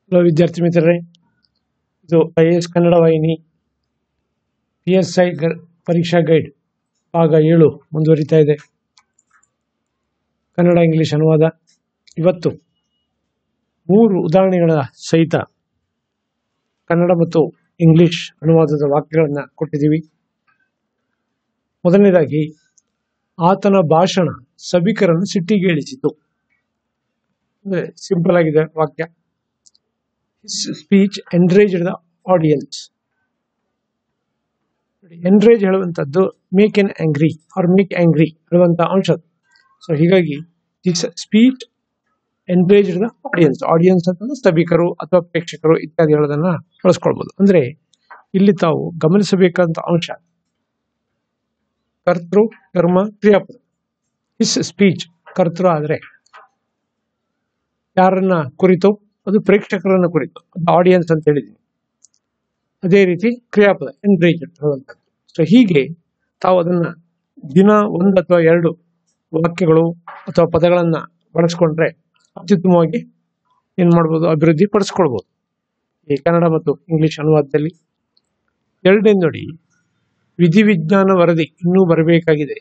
hello ವಿದ್ಯಾರ್ಥಿ ಮಿತ್ರರೇ ಇದು ಐ ಎಸ್ ಕನ್ನಡ ವಾಹಿನಿ ಪಿ ಎಸ್ ಐ ಪರೀಕ್ಷಾ ಗೈಡ್ ಭಾಗ ಏಳು ಮುಂದುವರಿತಾ ಇದೆ ಕನ್ನಡ ಇಂಗ್ಲಿಷ್ ಅನುವಾದ ಇವತ್ತು ಮೂರು ಉದಾಹರಣೆಗಳ ಸಹಿತ ಕನ್ನಡ ಮತ್ತು ಇಂಗ್ಲಿಷ್ ಅನುವಾದದ ವಾಕ್ಯಗಳನ್ನು ಕೊಟ್ಟಿದ್ದೀವಿ ಮೊದಲನೇದಾಗಿ ಆತನ ಭಾಷಣ ಸಭಿಕರನ್ನು ಸಿಟ್ಟಿಗೇಳಿಸಿತು ಅಂದ್ರೆ ಸಿಂಪಲ್ ಆಗಿದೆ ವಾಕ್ಯ his speech ಎನ್ರೇಜ್ the audience enrage ಹೇಳುವಂಥದ್ದು make an angry or make angry ಹೇಳುವಂಥ ಅಂಶ ಸೊ ಹೀಗಾಗಿ ಹಿಸ್ ಸ್ಪೀಚ್ ಎನ್ರೇಜ್ ದ ಆಡಿಯನ್ಸ್ ಆಡಿಯನ್ಸ್ ಅಂತಂದ್ರೆ ಸ್ತಭಿಕರು ಅಥವಾ ಪ್ರೇಕ್ಷಕರು ಇತ್ಯಾದಿ ಹೇಳೋದನ್ನ ಬಳಸ್ಕೊಳ್ಬೋದು ಅಂದ್ರೆ ಇಲ್ಲಿ ತಾವು ಗಮನಿಸಬೇಕಾದಂತ ಅಂಶ ಕರ್ತೃ ಕರ್ಮ ಕ್ರಿಯಾಪದ ಹಿಸ್ ಸ್ಪೀಚ್ ಕರ್ತೃ ಆದ್ರೆ ಯಾರನ್ನ ಕುರಿತು ಅದು ಪ್ರೇಕ್ಷಕರನ್ನ ಕುರಿತು ಅದು ಆಡಿಯನ್ಸ್ ಅಂತ ಹೇಳಿದ್ದೀನಿ ಅದೇ ರೀತಿ ಕ್ರಿಯಾಪದ ಎನ್ರೇಜ್ ಹೇಳುವಂಥದ್ದು ಸೊ ಹೀಗೆ ತಾವು ಅದನ್ನ ದಿನ ಒಂದು ಅಥವಾ ಎರಡು ವಾಕ್ಯಗಳು ಅಥವಾ ಪದಗಳನ್ನ ಬಳಸ್ಕೊಂಡ್ರೆ ಅತ್ಯುತ್ತಮವಾಗಿ ಏನ್ ಮಾಡ್ಬೋದು ಅಭಿವೃದ್ಧಿ ಪಡಿಸ್ಕೊಳ್ಬೋದು ಈ ಕನ್ನಡ ಮತ್ತು ಇಂಗ್ಲಿಷ್ ಅನುವಾದದಲ್ಲಿ ಎರಡನೇ ನೋಡಿ ವಿಧಿವಿಜ್ಞಾನ ವರದಿ ಇನ್ನೂ ಬರಬೇಕಾಗಿದೆ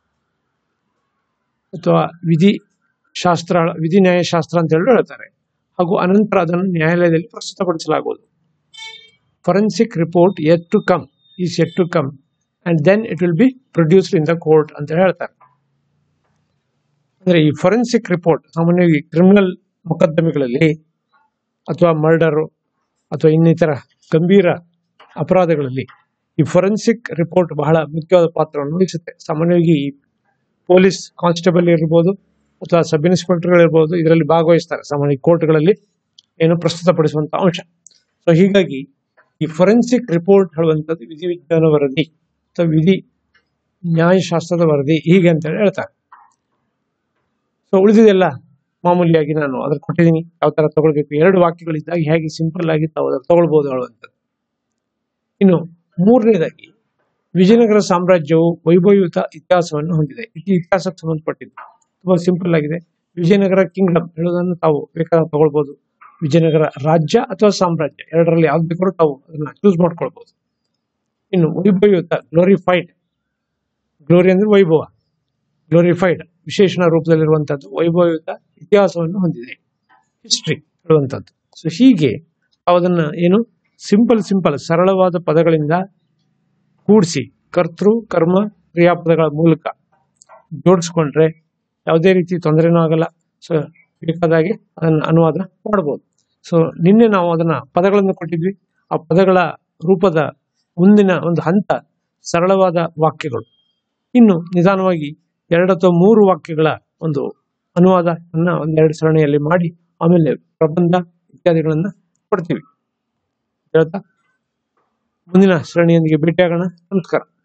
ಅಥವಾ ವಿಧಿ ಶಾಸ್ತ್ರ ವಿಧಿ ನ್ಯಾಯಶಾಸ್ತ್ರ ಅಂತ ಹೇಳಿ ಹೇಳ್ತಾರೆ ಹಾಗೂ ಅನಂತರ ಅದನ್ನು ನ್ಯಾಯಾಲಯದಲ್ಲಿ ಪ್ರಸ್ತುತಪಡಿಸಲಾಗುವುದು forensic report yet to come is yet to come and then it will be produced in the court ಅಂತ ಹೇಳ್ತಾರೆ ಅಂದ್ರೆ ಈ ಫೊರೆನ್ಸಿಕ್ ರಿಪೋರ್ಟ್ ಸಾಮಾನ್ಯವಾಗಿ ಕ್ರಿಮಿನಲ್ ಮೊಕದ್ದಮೆಗಳಲ್ಲಿ ಅಥವಾ ಮರ್ಡರು ಅಥವಾ ಇನ್ನಿತರ ಗಂಭೀರ ಅಪರಾಧಗಳಲ್ಲಿ ಈ ಫೊರೆನ್ಸಿಕ್ ರಿಪೋರ್ಟ್ ಬಹಳ ಮುಖ್ಯವಾದ ಪಾತ್ರವನ್ನು ವಹಿಸುತ್ತೆ ಸಾಮಾನ್ಯವಾಗಿ ಈ ಪೊಲೀಸ್ ಕಾನ್ಸ್ಟೇಬಲ್ ಇರ್ಬೋದು ಅಥವಾ ಸಬ್ ಇನ್ಸ್ಪೆಕ್ಟರ್ಗಳು ಇರ್ಬೋದು ಇದರಲ್ಲಿ ಭಾಗವಹಿಸ್ತಾರೆ ಸಾಮಾನ್ಯ ಕೋರ್ಟ್ಗಳಲ್ಲಿ ಏನು ಪ್ರಸ್ತುತಪಡಿಸುವಂತ ಅಂಶ ಸೊ ಹೀಗಾಗಿ ಈ ಫೊರೆನ್ಸಿಕ್ ರಿಪೋರ್ಟ್ ಹೇಳುವಂಥದ್ದು ವಿಧಿವಿಜ್ಞಾನ ವರದಿ ಅಥವಾ ವಿಧಿ ನ್ಯಾಯಶಾಸ್ತ್ರದ ವರದಿ ಹೀಗೆ ಅಂತ ಹೇಳಿ ಹೇಳ್ತಾರೆ ಸೊ ಉಳಿದಿದೆಲ್ಲ ಮಾಮೂಲಿಯಾಗಿ ನಾನು ಅದ್ರ ಕೊಟ್ಟಿದ್ದೀನಿ ಯಾವ ತರ ತಗೊಳ್ಬೇಕು ಎರಡು ವಾಕ್ಯಗಳಿದ್ದಾಗ ಹೇಗೆ ಸಿಂಪಲ್ ಆಗಿ ತಾವು ಅದನ್ನು ತಗೊಳ್ಬಹುದು ಹೇಳುವಂಥದ್ದು ಇನ್ನು ಮೂರನೇದಾಗಿ ವಿಜಯನಗರ ಸಾಮ್ರಾಜ್ಯವು ವೈಭವಯುತ ಇತಿಹಾಸವನ್ನು ಹೊಂದಿದೆ ಇದು ಇತಿಹಾಸಕ್ಕೆ ಸಂಬಂಧಪಟ್ಟಿದ್ದು ತುಂಬಾ ಸಿಂಪಲ್ ಆಗಿದೆ ವಿಜಯನಗರ ಕಿಂಗ್ಡಮ್ ಹೇಳೋದನ್ನು ತಾವು ಬೇಕಾದ್ರೆ ತಗೊಳ್ಬಹುದು ವಿಜಯನಗರ ರಾಜ್ಯ ಅಥವಾ ಸಾಮ್ರಾಜ್ಯ ಎರಡರಲ್ಲಿ ಯಾವ್ದು ಬೇಕಾದ್ರೂ ತಾವು ಅದನ್ನ ಚೂಸ್ ಮಾಡ್ಕೊಳ್ಬಹುದು ಇನ್ನು ವೈಭವಯುತ ಗ್ಲೋರಿಫೈಡ್ ಗ್ಲೋರಿ ಅಂದ್ರೆ ವೈಭವ ಗ್ಲೋರಿಫೈಡ್ ವಿಶೇಷಣ ರೂಪದಲ್ಲಿರುವಂತದ್ದು ವೈಭವಯುತ ಇತಿಹಾಸವನ್ನು ಹೊಂದಿದೆ ಹಿಸ್ಟ್ರಿ ಹೇಳುವಂಥದ್ದು ಸೊ ಹೀಗೆ ತಾವು ಅದನ್ನ ಏನು ಸಿಂಪಲ್ ಸಿಂಪಲ್ ಸರಳವಾದ ಪದಗಳಿಂದ ಕೂಡಿಸಿ ಕರ್ತೃ ಕರ್ಮ ಕ್ರಿಯಾಪದಗಳ ಮೂಲಕ ಜೋಡಿಸ್ಕೊಂಡ್ರೆ ಯಾವುದೇ ರೀತಿ ತೊಂದರೆನೂ ಆಗಲ್ಲ ಸೊ ಬೇಕಾದಾಗೆ ಅದನ್ನ ಅನುವಾದ ಮಾಡಬಹುದು ಸೊ ನಿನ್ನೆ ನಾವು ಅದನ್ನ ಪದಗಳನ್ನು ಕೊಟ್ಟಿದ್ವಿ ಆ ಪದಗಳ ರೂಪದ ಮುಂದಿನ ಒಂದು ಹಂತ ಸರಳವಾದ ವಾಕ್ಯಗಳು ಇನ್ನು ನಿಧಾನವಾಗಿ ಎರಡು ಅಥವಾ ಮೂರು ವಾಕ್ಯಗಳ ಒಂದು ಅನುವಾದವನ್ನ ಒಂದೆರಡು ಸರಣಿಯಲ್ಲಿ ಮಾಡಿ ಆಮೇಲೆ ಪ್ರಬಂಧ ಇತ್ಯಾದಿಗಳನ್ನ ಕೊಡ್ತೀವಿ ಹೇಳ್ತಾ ಮುಂದಿನ ಸರಣಿಯೊಂದಿಗೆ ಭೇಟಿಯಾಗೋಣ ನಮಸ್ಕಾರ